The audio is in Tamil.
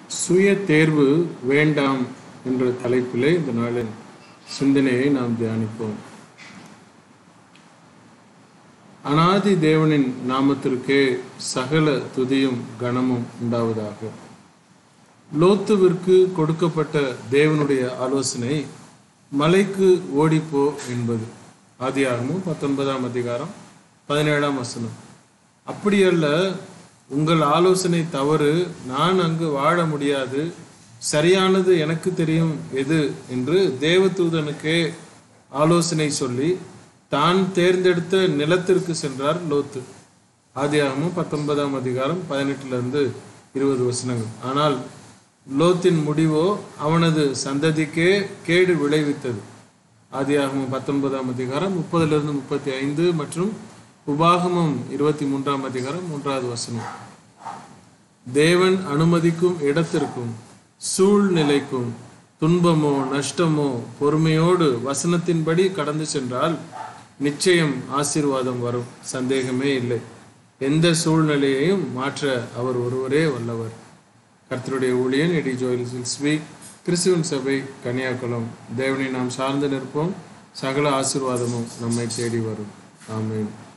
சுய தேர்வு வேண்டாம் என்ற தலைப்பிலே இந்த நாளின் சிந்தனையை நாம் தியானிப்போம் அனாதி தேவனின் நாமத்திற்கே சகல துதியும் கனமும் உண்டாவதாக லோத்துவிற்கு கொடுக்கப்பட்ட தேவனுடைய ஆலோசனை மலைக்கு ஓடிப்போ என்பது ஆதியாகமும் பத்தொன்பதாம் அதிகாரம் பதினேழாம் வசனம் அப்படியல்ல உங்கள் ஆலோசனை தவறு நான் அங்கு வாழ முடியாது சரியானது எனக்கு தெரியும் எது என்று தேவதூதனுக்கே ஆலோசனை சொல்லி தான் தேர்ந்தெடுத்த நிலத்திற்கு சென்றார் லோத்து ஆதியாகமும் பத்தொன்பதாம் அதிகாரம் பதினெட்டுல இருந்து இருபது வசனங்கள் ஆனால் லோத்தின் முடிவோ அவனது சந்ததிக்கே கேடு விளைவித்தது ஆதியாகமும் பத்தொன்பதாம் அதிகாரம் முப்பதிலிருந்து முப்பத்தி ஐந்து மற்றும் உபாகமம் இருபத்தி மூன்றாம் அதிகாரம் மூன்றாவது வசனம் தேவன் அனுமதிக்கும் இடத்திற்கும் சூழ்நிலைக்கும் துன்பமோ நஷ்டமோ பொறுமையோடு வசனத்தின்படி கடந்து சென்றால் நிச்சயம் ஆசீர்வாதம் வரும் சந்தேகமே இல்லை எந்த சூழ்நிலையையும் மாற்ற அவர் ஒருவரே வல்லவர் கர்த்தருடைய ஊழியன் எடி ஜோயில் ஸ்வீக் கிறிஸ்துவன் சபை கன்னியாகுளம் தேவனை நாம் சார்ந்து நிற்போம் சகல ஆசீர்வாதமும் நம்மை தேடி வரும் ஆமென்